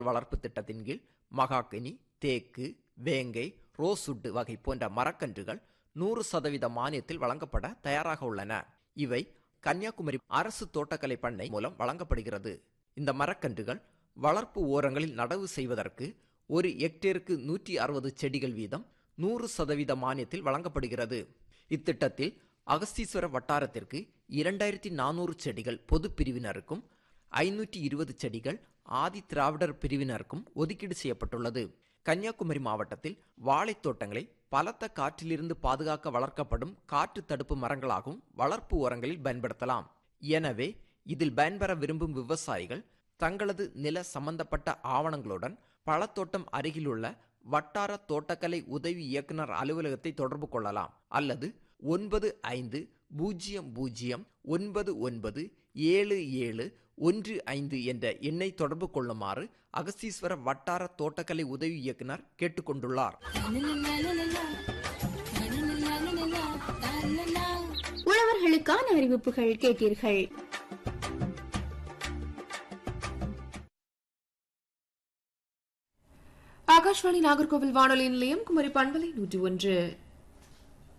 வளர்ப்பு திட்டத்தின் கீழ் மகாகனி தேக்கு வேங்கை ரோசுட்டு வகை போன்ற மரக்கன்றுகள் நூறு சதவீத மானியத்தில் வழங்கப்பட தயாராக உள்ளன இவை கன்னியாகுமரி அரசு தோட்டக்கலை பண்ணை மூலம் வழங்கப்படுகிறது இந்த மரக்கன்றுகள் வளர்ப்பு ஓரங்களில் நடவு செய்வதற்கு ஒரு ஹெக்டேருக்கு நூற்றி அறுபது செடிகள் வீதம் நூறு சதவீத மானியத்தில் வழங்கப்படுகிறது இத்திட்டத்தில் அகஸ்தீஸ்வர வட்டாரத்திற்கு இரண்டாயிரத்தி நானூறு செடிகள் பொது பிரிவினருக்கும் ஐநூற்றி இருபது செடிகள் ஆதி திராவிடர் பிரிவினருக்கும் ஒதுக்கீடு செய்யப்பட்டுள்ளது கன்னியாகுமரி மாவட்டத்தில் வாழைத் தோட்டங்களை பலத்த காற்றிலிருந்து பாதுகாக்க வளர்க்கப்படும் காற்று தடுப்பு மரங்களாகவும் வளர்ப்பு ஓரங்களில் பயன்படுத்தலாம் எனவே இதில் பயன்பெற விரும்பும் விவசாயிகள் தங்களது நில சம்பந்தப்பட்ட ஆவணங்களுடன் பழத்தோட்டம் அருகிலுள்ள வட்டார தோட்டக்கலை உதவி இயக்குனர் அலுவலகத்தை தொடர்பு கொள்ளலாம் அல்லது ஒன்பது ஐந்து பூஜ்ஜியம் பூஜ்ஜியம் ஒன்பது ஒன்பது ஏழு ஏழு ஒன்று ஐந்து என்ற எண்ணை தொடர்பு கொள்ளுமாறு அகஸ்தீஸ்வர வட்டார தோட்டக்கலை உதவி இயக்குனர் கேட்டுக்கொண்டுள்ளார் உழவர்களுக்கான அறிவிப்புகள் கேட்டீர்கள் ஆகாஷ்வாணி நாகர்கோவில் வானொலி நிலையம் குமரி பண்பலை நூற்றி ஒன்று